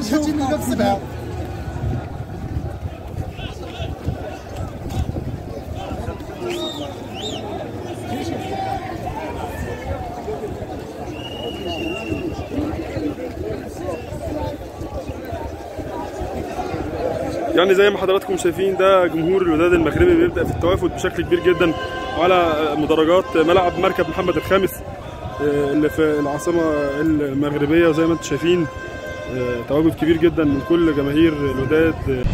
就进那个字表。 يعني زي ما حضراتكم شايفين ده جمهور الوداد المغربي بيبدا في التوافد بشكل كبير جدا على مدرجات ملعب مركب محمد الخامس آه، اللي في العاصمه المغربيه وزي ما انتم شايفين آه، تواجد كبير جدا من كل جماهير الوداد